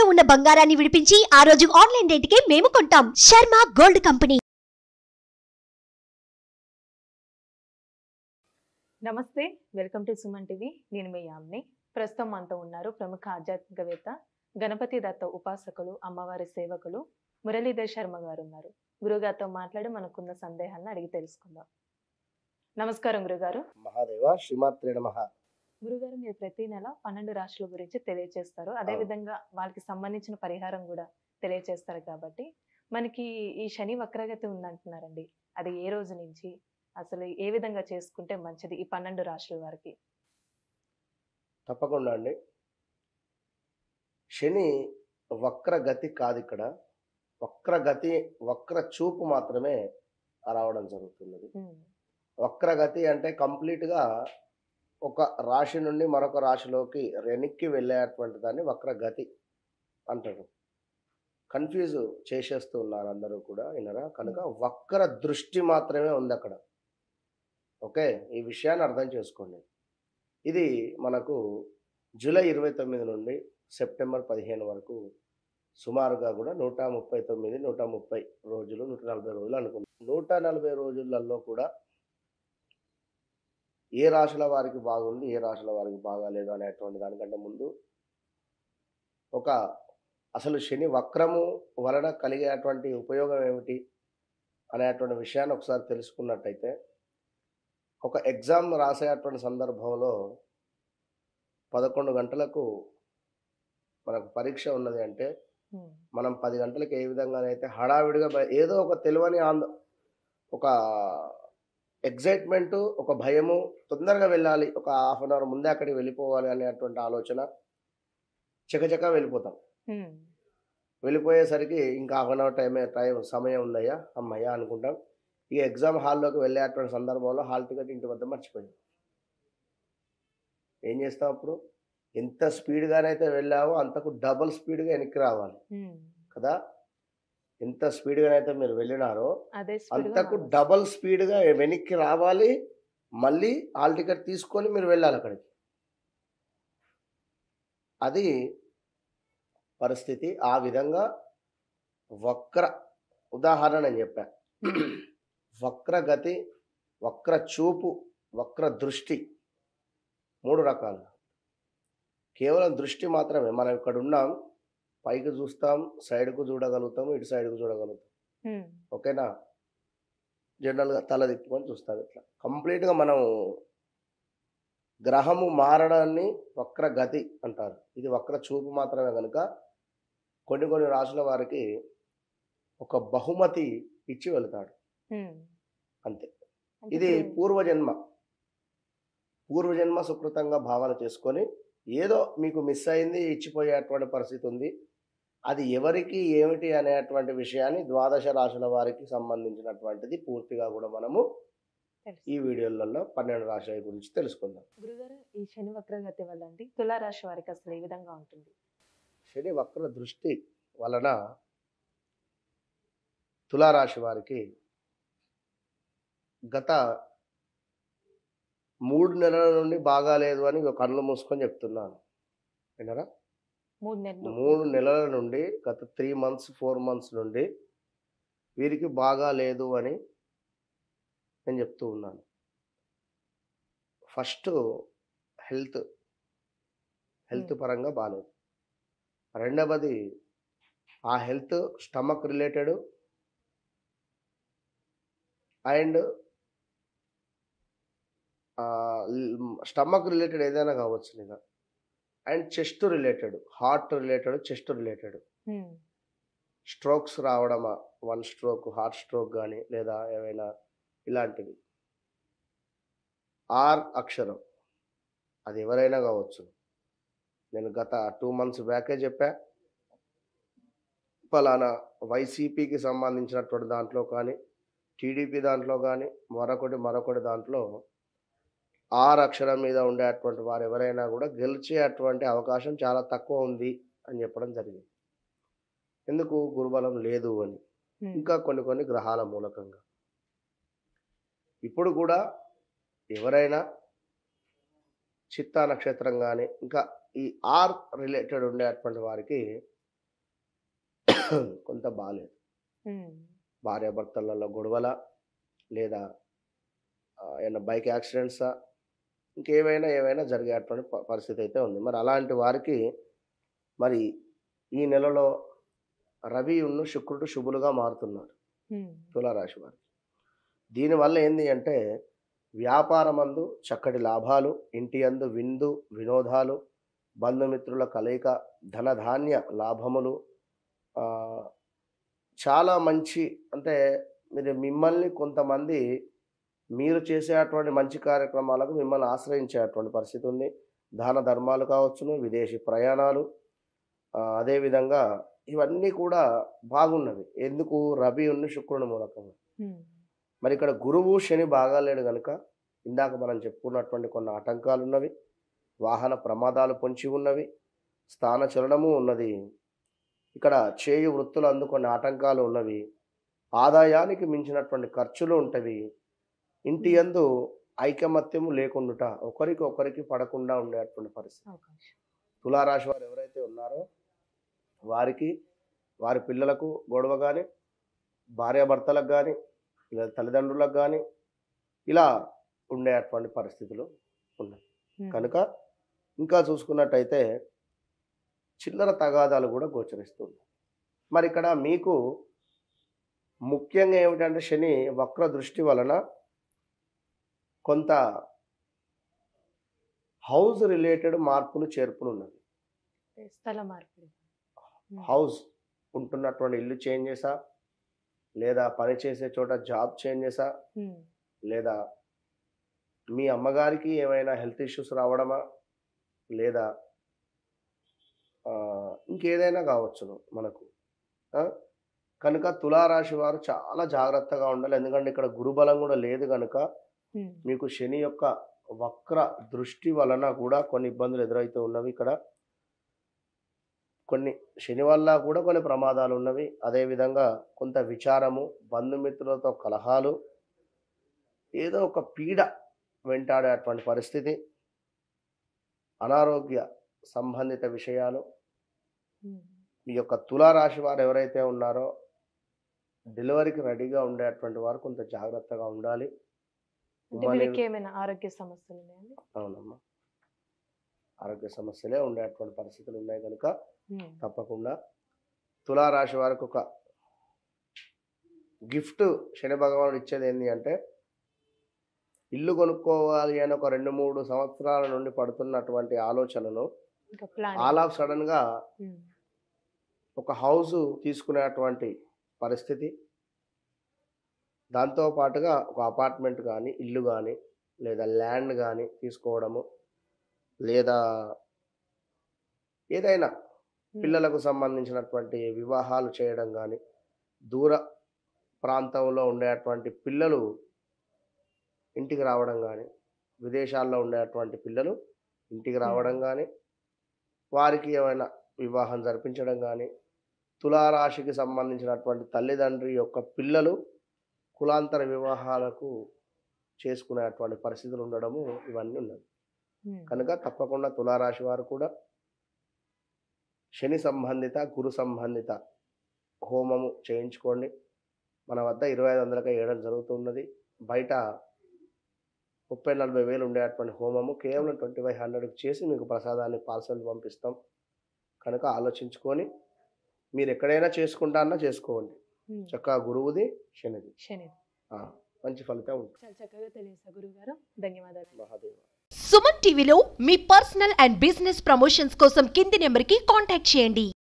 తాకట్టులో ఉన్న బంగారాన్ని విడిపించి ఆ రోజు ఆన్లైన్ రేటుకే మేము కొంటాం శర్మ గోల్డ్ కంపెనీ నమస్తే వెల్కమ్ టు సుమన్ టీవీ నేను మీ యామ్ని ప్రస్తుతం మనతో ఉన్నారు ప్రముఖ ఆధ్యాత్మికవేత్త గణపతి దత్త ఉపాసకులు అమ్మవారి సేవకులు మురళీధర్ శర్మ గారు ఉన్నారు గురుగారితో మాట్లాడి మనకున్న సందేహాలను అడిగి తెలుసుకుందాం నమస్కారం గురుగారు మహాదేవ శ్రీమాత్రే నమ గురుగారు మీరు ప్రతి నెల పన్నెండు రాశుల గురించి తెలియజేస్తారు అదే అవును. విధంగా వాళ్ళకి సంబంధించిన పరిహారం కూడా తెలియజేస్తారు కాబట్టి మనకి ఈ శని వక్రగతి ఉందంటున్నారండి అది ఏ రోజు నుంచి అసలు ఏ విధంగా చేసుకుంటే మంచిది ఈ పన్నెండు రాశుల వారికి తప్పకుండా అండి శని వక్ర గతి కాదు ఇక్కడ వక్ర గతి వక్ర చూపు మాత్రమే రావడం జరుగుతున్నది ఉమ్, వక్రగతి అంటే కంప్లీట్గా ఒక రాశి నుండి మరొక రాశిలోకి వెనక్కి వెళ్ళేటువంటి దాన్ని వక్రగతి అంటారు కన్ఫ్యూజ్ చేసేస్తూ ఉన్నారు అందరూ కూడా వినరా కనుక వక్ర దృష్టి మాత్రమే ఉంది అక్కడ ఓకే ఈ విషయాన్ని అర్థం చేసుకోండి ఇది మనకు జూలై ఇరవై తొమ్మిది నుండి సెప్టెంబర్ పదిహేను వరకు సుమారుగా కూడా నూట ముప్పై తొమ్మిది నూట ముప్పై రోజులు నూట నలభై రోజులు అనుకుంటాం నూట నలభై రోజులలో కూడా ఏ రాశుల వారికి బాగుంది ఏ రాశుల వారికి బాగాలేదు అనేటువంటి దానికంటే ముందు ఒక అసలు శని వక్రము వలన కలిగేటువంటి ఉపయోగం ఏమిటి అనేటువంటి విషయాన్ని ఒకసారి తెలుసుకున్నట్టయితే ఒక ఎగ్జామ్ రాసేటువంటి సందర్భంలో పదకొండు గంటలకు మనకు పరీక్ష ఉన్నది అంటే ఉమ్, మనం పది గంటలకు ఏ విధంగానైతే హడావిడిగా బయ- ఏదో ఒక తెలియని ఆంద ఒక ఎగ్జైట్మెంట్ ఒక భయము తొందరగా వెళ్ళాలి ఒక హాఫ్ అన్ అవర్ ముందే అక్కడికి వెళ్ళిపోవాలి అనేటువంటి ఆలోచన చకచకా వెళ్ళిపోతాం ఉమ్, వెళ్ళిపోయేసరికి ఇంకా హాఫ్ అన్ అవర్ టైమే టైం సమయం ఉందయ్యా అమ్మయ్యా అనుకుంటాం ఈ ఎగ్జామ్ హాల్లోకి వెళ్ళేటువంటి సందర్భంలో హాల్ టికెట్ ఇంటి వద్ద మర్చిపోయాం ఏం చేస్తాం అప్పుడు ఎంత స్పీడ్గానైతే వెళ్ళావో అంతకు డబుల్ స్పీడ్గా వెనక్కి రావాలి ఉమ్. కదా ఎంత స్పీడ్గానైతే మీరు వెళ్ళినారో అదే speed గా అంతకు మనం- డబల్ స్పీడ్గా వెనక్కి రావాలి మళ్ళీ హాల్ టికెట్ తీసుకొని మీరు వెళ్ళాలి అక్కడికి అది పరిస్థితి ఆ విధంగా వక్ర ఉదాహరణ నేను చెప్పా వక్ర గతి వక్ర చూపు వక్ర దృష్టి మూడు రకాలు కేవలం దృష్టి మాత్రమే మనం ఇక్కడ ఉన్నాం పైకి చూస్తాం సైడ్కు చూడగలుగుతాం ఇటు సైడ్కు చూడగలుగుతాం ఉమ్, ఓకేనా జనరల్గా తల తిప్పుకొని చూస్తాం ఇట్లా కంప్లీట్గా మనం గ్రహము మారడాన్ని వక్ర గతి అంటారు ఇది వక్ర చూపు మాత్రమే కనుక కొన్ని కొన్ని రాసుల వారికి ఒక బహుమతి ఇచ్చి వెళ్తాడు ఉమ్. అంతే అంటే ఇది ఇప్పుడు- పూర్వజన్మ పూర్వజన్మ సుకృతంగా భావన చేసుకొని ఏదో మీకు మిస్ అయింది ఇచ్చిపోయేటువంటి పరిస్థితి ఉంది అది ఎవరికి ఏమిటి అనేటువంటి విషయాన్ని ద్వాదశ రాశుల వారికి సంబంధించినటువంటిది పూర్తిగా కూడా మనము తెలుసు. ఈ వీడియోలలో పన్నెండు రాశుల గురించి తెలుసుకుందాం గురుగారు ఈ శని వక్రగతి వల్ల అండి తులారాశి వారికి అసలు ఏ విధంగా ఉంటుంది శని వక్ర దృష్టి వలన తులారాశి వారికి గత మూడు నెలల నుండి బాగాలేదు అని ఇక కళ్ళు మూసుకొని చెప్తున్నాను వినరా మూడు నెలలు మూడు నెలల నుండి గత త్రీ మంత్స్ ఫోర్ మంత్స్ నుండి వీరికి బాగా లేదు అని నేను చెప్తూ ఉన్నాను ఫస్ట్ హెల్త్ హెల్త్ Hmm. పరంగా బాగాలేదు రెండవది ఆ health stomach related and stomach related ఏదైనా కావచ్చు ఇక and chest related heart related chest related um, strokes రావడమా వన్ స్ట్రోక్ హార్ట్ స్ట్రోక్ కానీ లేదా ఏమైనా ఇలాంటివి ఆర్ అక్షరం అది ఎవరైనా కావచ్చు నేను గత టూ మంత్స్ బ్యాకే చెప్పా పలానా వైసీపీకి సంబంధించినటువంటి దాంట్లో కానీ టీడీపీ దాంట్లో కానీ మరొకటి మరొకటి దాంట్లో ఆర్ అక్షరం మీద ఉండేటువంటి వారు ఎవరైనా కూడా గెలిచేటువంటి అవకాశం చాలా తక్కువ ఉంది అని చెప్పడం జరిగింది ఎందుకు గురుబలం లేదు అని ఉమ్, ఇంకా కొన్ని కొన్ని గ్రహాల మూలకంగా ఇప్పుడు కూడా ఎవరైనా చిత్తా నక్షత్రం కానీ ఇంకా ఈ ఆర్ రిలేటెడ్ ఉండేటువంటి వారికి కొంత బాగాలేదు ఉమ్, భార్యాభర్తలలో గొడవల లేదా ఆ, ఏమైనా బైక్ యాక్సిడెంట్సా ఇంకేవైనా ఏవైనా జరిగేటువంటి ప- పరిస్థితి అయితే ఉంది మరి అలాంటి వారికి మరి ఈ నెలలో రవి ఉన్ను శుక్రుడు శుభులుగా మారుతున్నారు ఉమ్, తులారాశి వారికి దీనివల్ల ఏంది అంటే వ్యాపారమందు చక్కటి లాభాలు ఇంటి అందు విందు వినోదాలు బంధుమిత్రుల కలయిక ధనధాన్య లాభములు ఆ, చాలా మంచి అంటే మీరు మిమ్మల్ని కొంతమంది మీరు చేసేటువంటి మంచి కార్యక్రమాలకు మిమ్మల్ని ఆశ్రయించేటువంటి పరిస్థితి ఉంది దాన ధర్మాలు కావచ్చును విదేశీ ప్రయాణాలు ఆ, అదేవిధంగా ఇవన్నీ కూడా బాగున్నవి ఎందుకు రవి ఉన్న శుక్రుని మూలకంగా ఉమ్, మరి ఇక్కడ గురువు శని బాగాలేడు కనుక ఇందాక మనం చెప్పుకున్నటువంటి కొన్ని ఆటంకాలు ఉన్నవి వాహన ప్రమాదాలు పొంచి ఉన్నవి స్థాన చలనము ఉన్నది ఇక్కడ చేయి వృత్తులు అందుకొని ఆటంకాలు ఉన్నవి ఆదాయానికి మించినటువంటి ఖర్చులు ఉంటవి ఇంటి యందు ఐకమత్యము లేకుండుట ఒకరికి ఒకరికి పడకుండా ఉండేటువంటి పరిస్థితి అవకాశం తులారాశి వారు ఎవరైతే ఉన్నారో వారికి వారి పిల్లలకు గొడవ కానీ భార్యాభర్తలకు కానీ లేదా తల్లిదండ్రులకు కానీ ఇలా ఉండేటువంటి పరిస్థితులు ఉన్నాయి ఉమ్, కనుక ఇంకా చూసుకున్నట్టయితే చిల్లర తగాదాలు కూడా గోచరిస్తుంది మరి ఇక్కడ మీకు ముఖ్యంగా ఏమిటంటే శని వక్ర దృష్టి వలన కొంత హౌస్ రిలేటెడ్ మార్పులు చేర్పులు ఉన్నవి స్థల మార్పిడి ఉమ్, హౌస్ ఉంటున్నటువంటి ఇల్లు చేంజ్ చేసా లేదా పని చేసే చోట జాబ్ చేంజ్ చేసా ఉమ్, లేదా మీ అమ్మగారికి ఏమైనా హెల్త్ ఇష్యూస్ రావడమా లేదా ఆ, ఇంకేదైనా కావచ్చును మనకు ఆ? కనుక తులారాశి వారు చాలా జాగ్రత్తగా ఉండాలి ఎందుకంటే ఇక్కడ గురుబలం కూడా లేదు కనుక ఉమ్, మీకు శని యొక్క వక్ర దృష్టి వలన కూడా కొన్ని ఇబ్బందులు ఎదురైతే ఉన్నవి ఇక్కడ కొన్ని శని వల్ల కూడా కొన్ని ప్రమాదాలు ఉన్నవి అదేవిధంగా కొంత విచారము బంధుమిత్రులతో కలహాలు ఏదో ఒక పీడ వెంటాడేటువంటి పరిస్థితి అనారోగ్య సంబంధిత విషయాలు ఉమ్, ఈ యొక్క తులారాశి వారు ఎవరైతే ఉన్నారో డెలివరీకి రెడీగా ఉండేటువంటి వారు కొంత జాగ్రత్తగా ఉండాలి అంటే ఉమ్మని- వీరికి ఏమైనా ఆరోగ్య సమస్యలు ఉన్నాయండి అవునమ్మా ఆరోగ్య సమస్యలే ఉండేటువంటి పరిస్థితులు ఉన్నాయి కనుక ఉమ్, తప్పకుండా తులారాశి వారికి ఒక గిఫ్ట్ శని భగవానుడు ఇచ్చేది ఏంటి అంటే ఇల్లు కొనుక్కోవాలి అని ఒక రెండు మూడు సంవత్సరాల నుండి పడుతున్నటువంటి ఆలోచనను ఇంకా ప్లాన్ ఆల్ ఆఫ్ సడన్గా ఒక హౌస్ తీసుకునేటువంటి పరిస్థితి దాంతో పాటుగా ఒక అపార్ట్మెంట్ కానీ ఇల్లు కానీ లేదా ల్యాండ్ కానీ తీసుకోవడము లేదా ఏదైనా పిల్లలకు సంబంధించినటువంటి వివాహాలు చేయడం కానీ దూర ప్రాంతంలో ఉండేటువంటి పిల్లలు ఇంటికి రావడం కానీ విదేశాల్లో ఉండేటువంటి పిల్లలు ఇంటికి రావడం కానీ వారికి ఏమైనా వివాహం జరిపించడం కానీ తులారాశికి సంబంధించినటువంటి తల్లిదండ్రి యొక్క పిల్లలు కులాంతర వివాహాలకు చేసుకునేటువంటి పరిస్థితులు ఉండడము ఇవన్నీ ఉన్నాయి కనుక తప్పకుండా తులారాశి వారు కూడా శని సంబంధిత గురు సంబంధిత హోమము చేయించుకోండి మన వద్ద ఇరవై ఐదు వందలకే వేయడం జరుగుతున్నది బయట ముప్పై నలభై వేలు ఉండేటువంటి హోమము కేవలం ట్వంటీ ఫైవ్ హండ్రెడ్కి చేసి మీకు ప్రసాదాన్ని పార్సల్ పంపిస్తాం కనుక ఆలోచించుకొని మీరు ఎక్కడైనా చేసుకుంటానన్నా చేసుకోండి చక్కగా గురువుది శనిది శని ఆ, మంచి ఫలితం ఉంటుంది చాలా చక్కగా తెలియదు గురువు గారు ధన్యవాదాలు మహాదేవ సుమన్ టీవీలో మీ పర్సనల్ అండ్ బిజినెస్ ప్రమోషన్స్ కోసం కింది నెంబర్కి కాంటాక్ట్ చేయండి